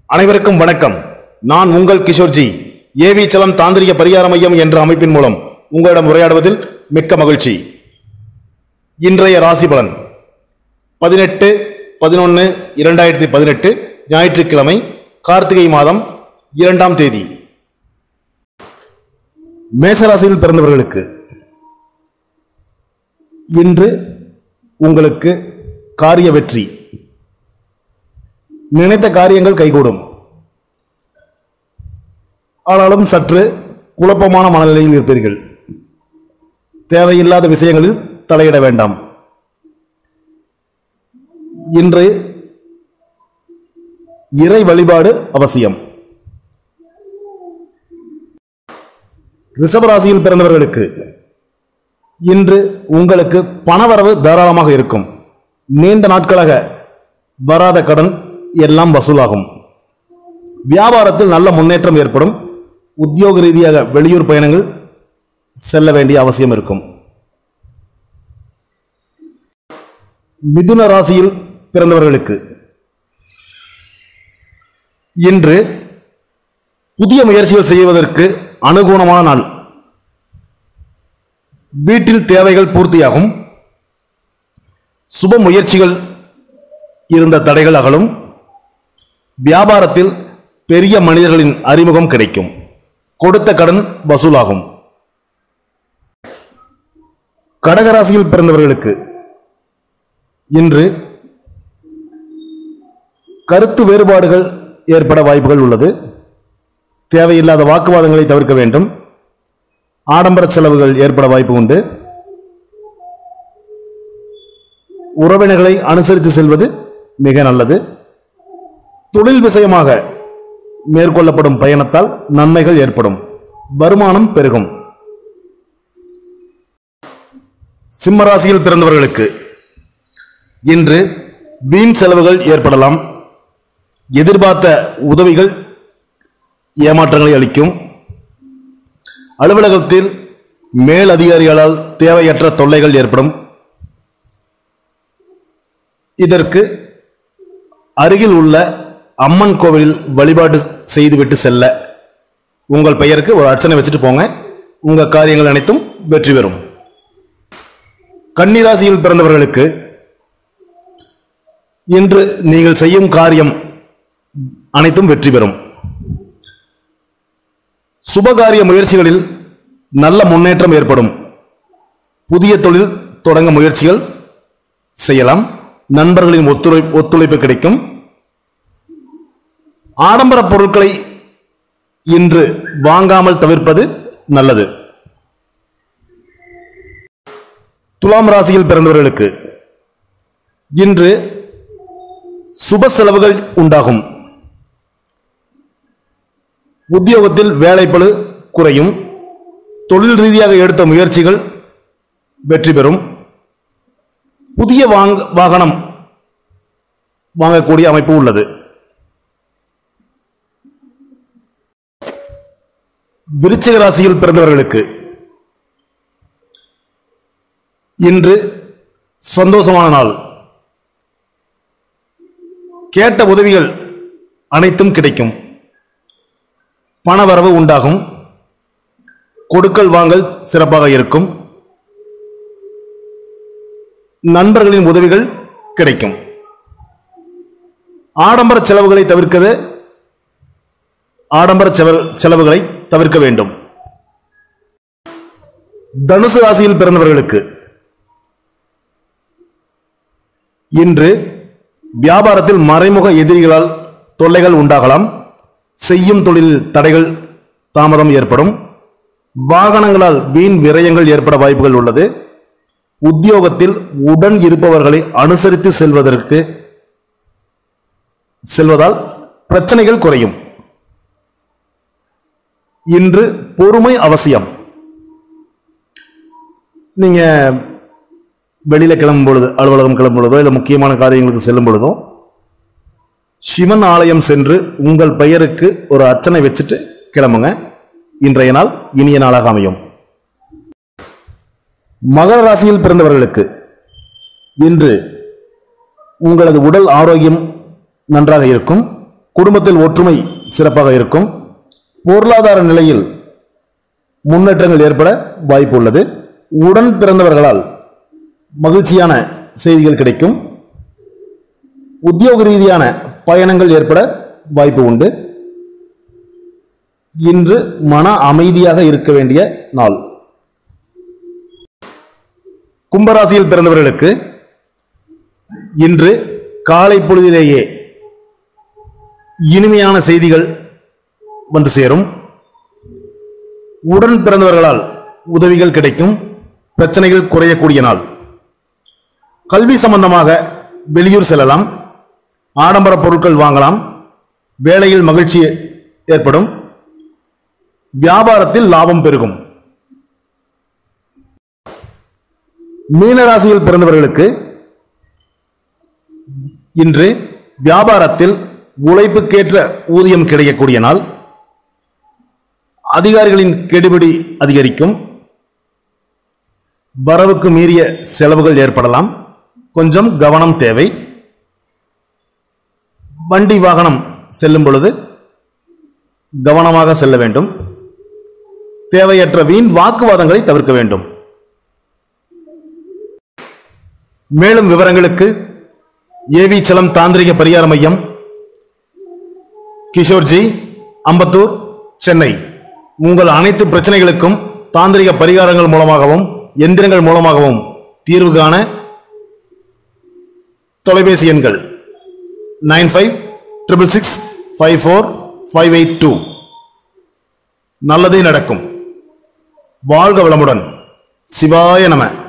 அனைவருக்கும் வணக்கம் நான் உங்கள் கிஷோர்ஜி ஏவி சலம் தாந்திரிக பரிகார மையம் என்ற அமைப்பின் மூலம் உங்களிடம் உரையாடுவதில் மிக்க மகிழ்ச்சி இன்றைய ராசி பலன் பதினெட்டு பதினொன்று இரண்டாயிரத்தி பதினெட்டு ஞாயிற்றுக்கிழமை கார்த்திகை மாதம் இரண்டாம் தேதி மேசராசியில் பிறந்தவர்களுக்கு இன்று உங்களுக்கு காரிய வெற்றி நினைத்த காரியங்கள் கைகூடும் ஆனாலும் சற்று குழப்பமான மனநிலையில் இருப்பீர்கள் தேவையில்லாத விஷயங்களில் தலையிட வேண்டாம் இன்று இறை வழிபாடு அவசியம் ரிஷபராசியில் பிறந்தவர்களுக்கு இன்று உங்களுக்கு பணவரவு தாராளமாக இருக்கும் நீண்ட நாட்களாக வராத கடன் எல்லாம் வசூலாகும் வியாபாரத்தில் நல்ல முன்னேற்றம் ஏற்படும் உத்தியோக ரீதியாக வெளியூர் பயணங்கள் செல்ல வேண்டிய அவசியம் இருக்கும் மிதுன ராசியில் பிறந்தவர்களுக்கு இன்று புதிய முயற்சிகள் செய்வதற்கு அனுகூலமான நாள் வீட்டில் தேவைகள் பூர்த்தியாகும் சுப முயற்சிகள் இருந்த தடைகள் அகலும் வியாபாரத்தில் பெரிய மனிதர்களின் அறிமுகம் கிடைக்கும் கொடுத்த கடன் வசூலாகும் கடகராசியில் பிறந்தவர்களுக்கு இன்று கருத்து வேறுபாடுகள் ஏற்பட வாய்ப்புகள் உள்ளது தேவையில்லாத வாக்குவாதங்களை தவிர்க்க வேண்டும் ஆடம்பர செலவுகள் ஏற்பட வாய்ப்பு உண்டு உறவினர்களை அனுசரித்து செல்வது மிக நல்லது தொழில் விஷயமாக மேற்கொள்ளப்படும் பயணத்தால் நன்மைகள் ஏற்படும் வருமானம் பெருகும் சிம்மராசியில் பிறந்தவர்களுக்கு இன்று வீண் செலவுகள் ஏற்படலாம் எதிர்பார்த்த உதவிகள் ஏமாற்றங்களை அளிக்கும் அலுவலகத்தில் மேல் அதிகாரிகளால் தேவையற்ற தொல்லைகள் ஏற்படும் இதற்கு அருகில் உள்ள அம்மன் கோவிலில் வழிபாடு செய்துவிட்டு செல்ல உங்கள் பெயருக்கு ஒரு அர்ச்சனை வச்சுட்டு போங்க உங்கள் காரியங்கள் அனைத்தும் வெற்றி பெறும் கன்னிராசியில் பிறந்தவர்களுக்கு இன்று நீங்கள் செய்யும் காரியம் அனைத்தும் வெற்றி பெறும் சுபகாரிய முயற்சிகளில் நல்ல முன்னேற்றம் ஏற்படும் புதிய தொழில் தொடங்க முயற்சிகள் செய்யலாம் நண்பர்களின் ஒத்துழை ஒத்துழைப்பு கிடைக்கும் ஆடம்பர பொருட்களை இன்று வாங்காமல் தவிர்ப்பது நல்லது துலாம் ராசியில் பிறந்தவர்களுக்கு இன்று சுப செலவுகள் உண்டாகும் உத்தியோகத்தில் வேலைப்பளு குறையும் தொழில் ரீதியாக எடுத்த முயற்சிகள் வெற்றி பெறும் புதிய வாங்க வாகனம் வாங்கக்கூடிய அமைப்பு உள்ளது விருச்சிக ராசியில் பிறந்தவர்களுக்கு இன்று சந்தோஷமான நாள் கேட்ட உதவிகள் அனைத்தும் கிடைக்கும் பணவரவு உண்டாகும் கொடுக்கல் வாங்கல் சிறப்பாக இருக்கும் நண்பர்களின் உதவிகள் கிடைக்கும் ஆடம்பர செலவுகளை தவிர்க்கிறது ஆடம்பர செவ- செலவுகளை தவிர்க்க வேண்டும் தனுசு ராசியில் பிறந்தவர்களுக்கு இன்று வியாபாரத்தில் மறைமுக எதிரிகளால் தொல்லைகள் உண்டாகலாம் செய்யும் தொழிலில் தடைகள் தாமதம் ஏற்படும் வாகனங்களால் வீண் விரயங்கள் ஏற்பட வாய்ப்புகள் உள்ளது உத்தியோகத்தில் உடன் இருப்பவர்களை அனுசரித்து செல்வதற்கு செல்வதால் பிரச்சனைகள் குறையும் இன்று பொறுமை அவசியம் நீங்க வெளியில கிளம்பும் பொழுது அலுவலகம் கிளம்பும் பொழுதோ இல்லை முக்கியமான காரியங்களுக்கு செல்லும் பொழுதோ சிவன் ஆலயம் சென்று உங்கள் பெயருக்கு ஒரு அர்ச்சனை வச்சுட்டு கிளம்புங்க இன்றைய நாள் இனிய நாளாக அமையும் மகர ராசியில் பிறந்தவர்களுக்கு இன்று உங்களது உடல் ஆரோக்கியம் நன்றாக இருக்கும் குடும்பத்தில் ஒற்றுமை சிறப்பாக இருக்கும் பொருளாதார நிலையில் முன்னேற்றங்கள் ஏற்பட வாய்ப்பு உள்ளது உடன் பிறந்தவர்களால் மகிழ்ச்சியான செய்திகள் கிடைக்கும் உத்தியோக ரீதியான பயணங்கள் ஏற்பட வாய்ப்பு உண்டு இன்று மன அமைதியாக இருக்க வேண்டிய நாள் கும்பராசியில் பிறந்தவர்களுக்கு இன்று காலை பொழுதிலேயே இனிமையான செய்திகள் வந்து சேரும் உடன் பிறந்தவர்களால் உதவிகள் கிடைக்கும் பிரச்சனைகள் குறையக்கூடிய நாள் கல்வி சம்பந்தமாக வெளியூர் செல்லலாம் ஆடம்பர பொருட்கள் வாங்கலாம் வேலையில் மகிழ்ச்சி ஏற்படும் வியாபாரத்தில் லாபம் பெருகும் மீனராசியில் பிறந்தவர்களுக்கு இன்று வியாபாரத்தில் உழைப்புக்கேற்ற ஊதியம் கிடைக்கக்கூடிய நாள் அதிகாரிகளின் கெடுபிடி அதிகரிக்கும் வரவுக்கு மீறிய செலவுகள் ஏற்படலாம் கொஞ்சம் கவனம் தேவை வண்டி வாகனம் செல்லும் பொழுது கவனமாக செல்ல வேண்டும் தேவையற்ற வீண் வாக்குவாதங்களை தவிர்க்க வேண்டும் மேலும் விவரங்களுக்கு ஏவி சலம் தாந்திரிக பரிகார மையம் கிஷோர்ஜி அம்பத்தூர் சென்னை உங்கள் அனைத்து பிரச்சனைகளுக்கும் தாந்திரிக பரிகாரங்கள் மூலமாகவும் எந்திரங்கள் மூலமாகவும் தீர்வு காண தொலைபேசி எண்கள் nine five triple six five four five eight two நல்லதே நடக்கும் வாழ்க வளமுடன் சிவாய நம